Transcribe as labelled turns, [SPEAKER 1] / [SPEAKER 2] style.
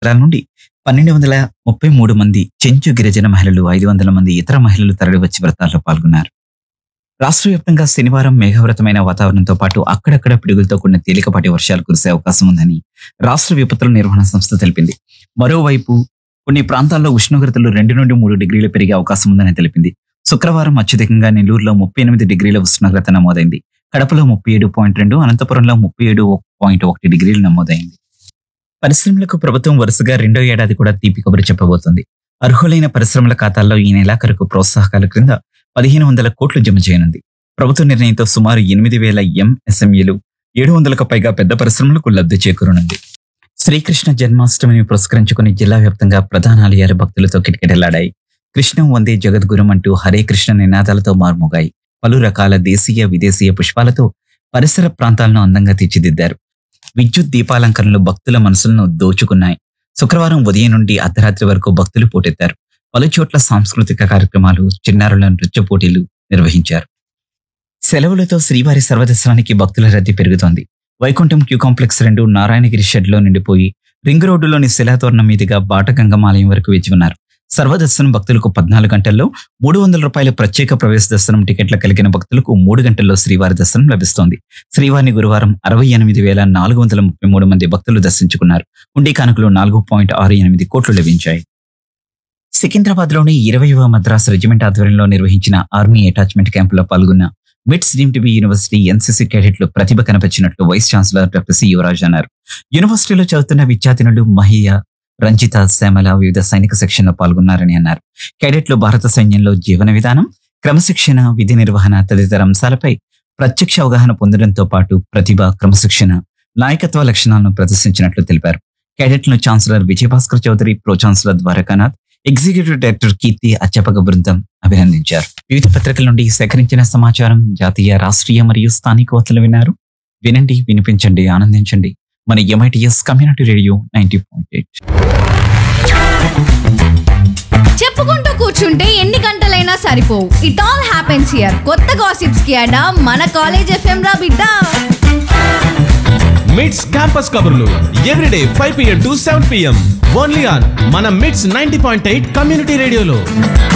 [SPEAKER 1] నగరాల నుండి పన్నెండు వందల ముప్పై మూడు మంది చెంచు గిరిజన మహిళలు ఐదు వందల మంది ఇతర మహిళలు తరలివచ్చి వ్రతాల్లో పాల్గొన్నారు రాష్ట్ర వ్యాప్తంగా శనివారం మేఘవ్రతమైన వాతావరణంతో పాటు అక్కడక్కడ పిడుగులతో కూడిన తేలికపాటి వర్షాలు కురిసే అవకాశం ఉందని రాష్ట్ర విపత్తుల నిర్వహణ సంస్థ తెలిపింది మరోవైపు కొన్ని ప్రాంతాల్లో ఉష్ణోగ్రతలు రెండు నుండి మూడు డిగ్రీలు పెరిగే అవకాశం ఉందని తెలిపింది శుక్రవారం అత్యధికంగా నెల్లూరులో ముప్పై ఎనిమిది డిగ్రీల ఉష్ణోగ్రత నమోదైంది కడపలో ముప్పై ఏడు పాయింట్ రెండు అనంతపురంలో ముప్పై ఏడు పాయింట్ ఒకటి డిగ్రీలు నమోదైంది పరిశ్రమలకు ప్రభుత్వం వరుసగా రెండో ఏడాది కూడా తీపి కబురు చెప్పబోతోంది అర్హులైన పరిశ్రమల ఖాతాల్లో ఈ నెలాఖరుకు ప్రోత్సాహకాల క్రింద పదిహేను వందల కోట్లు జమ చేయనుంది ప్రభుత్వ నిర్ణయంతో సుమారు ఎనిమిది వేల ఎంఎస్ఎంఈలు ఏడు వందలకు పైగా పెద్ద పరిశ్రమలకు లబ్ధి చేకూరనుంది శ్రీకృష్ణ జన్మాష్టమిని పురస్కరించుకుని జిల్లా వ్యాప్తంగా ప్రధాన ఆలయాలు భక్తులతో కిటకిటలాడాయి కృష్ణం వందే జగద్గురం అంటూ హరే కృష్ణ నినాదాలతో మార్మోగాయి పలు రకాల దేశీయ విదేశీయ పుష్పాలతో పరిసర ప్రాంతాలను అందంగా తీర్చిదిద్దారు విద్యుత్ దీపాలంకరణలు భక్తుల మనసులను దోచుకున్నాయి శుక్రవారం ఉదయం నుండి అర్ధరాత్రి వరకు భక్తులు పోటెత్తారు పలు చోట్ల సాంస్కృతిక కార్యక్రమాలు చిన్నారుల నృత్య పోటీలు నిర్వహించారు సెలవులతో శ్రీవారి సర్వదర్శనానికి భక్తుల రద్దీ పెరుగుతోంది వైకుంఠం క్యూ కాంప్లెక్స్ రెండు నారాయణగిరి షెడ్లో నిండిపోయి రింగ్ రోడ్డులోని శిలాతోరణం మీదుగా బాటగంగమాలయం వరకు వేచి ఉన్నారు సర్వదర్శనం భక్తులకు పద్నాలుగు గంటల్లో మూడు వందల రూపాయల ప్రత్యేక ప్రవేశ దర్శనం టికెట్ల కలిగిన భక్తులకు మూడు గంటల్లో శ్రీవారి దర్శనం లభిస్తోంది శ్రీవారిని గురువారం అరవై ఎనిమిది వేల నాలుగు వందల ముప్పై మూడు మంది భక్తులు దర్శించుకున్నారు హుండీ కానుకలు నాలుగు పాయింట్ ఆరు ఎనిమిది కోట్లు లభించాయి సికింద్రాబాద్ లోని ఇరవైవ మద్రాసు రెజిమెంట్ ఆధ్వర్యంలో నిర్వహించిన ఆర్మీ అటాచ్మెంట్ క్యాంపులో పాల్గొన్న MITS deemed to be university NCC క్యాడెట్లు ప్రతిభ కనపరిచినట్లు vice chancellor doctor C Yuvaraj అన్నారు యూనివర్సిటీలో చదువుతున్న విద్యార్థినులు మహియ రంజిత శ్యామల వివిధ సైనిక శిక్షణలో పాల్గొన్నారని అన్నారు క్యాడెట్లు భారత సైన్యంలో జీవన విధానం క్రమశిక్షణ విధి నిర్వహణ తదితర అంశాలపై ప్రత్యక్ష అవగాహన పొందడంతో పాటు ప్రతిభ క్రమశిక్షణ నాయకత్వ లక్షణాలను ప్రదర్శించినట్లు తెలిపారు క్యాడెట్లను chancellor Vijayabhaskar Chowdary pro chancellor Dwarakanath executive director Keerthi అధ్యాపక బృందం అభినందించారు వివిధ పత్రికల నుండి సేకరించిన సమాచారం జాతీయ రాష్ట్రీయ మరియు స్థానిక వార్తలు విన్నారు వినండి వినిపించండి ఆనందించండి మన MITS community radio ninety point eight
[SPEAKER 2] చెప్పుకుంటూ కూర్చుంటే ఎన్ని గంటలైనా సరిపోవు ఇట్ ఆల్ హ్యాపెన్స్ హియర్ కొత్త గాసిప్స్ కి అడా మన కాలేజ్ ఎఫ్ఎం రా బిడ్డ
[SPEAKER 3] మిట్స్ క్యాంపస్ కబుర్లు everyday five PM to seven PM only on మన MITS ninety point eight community రేడియోలో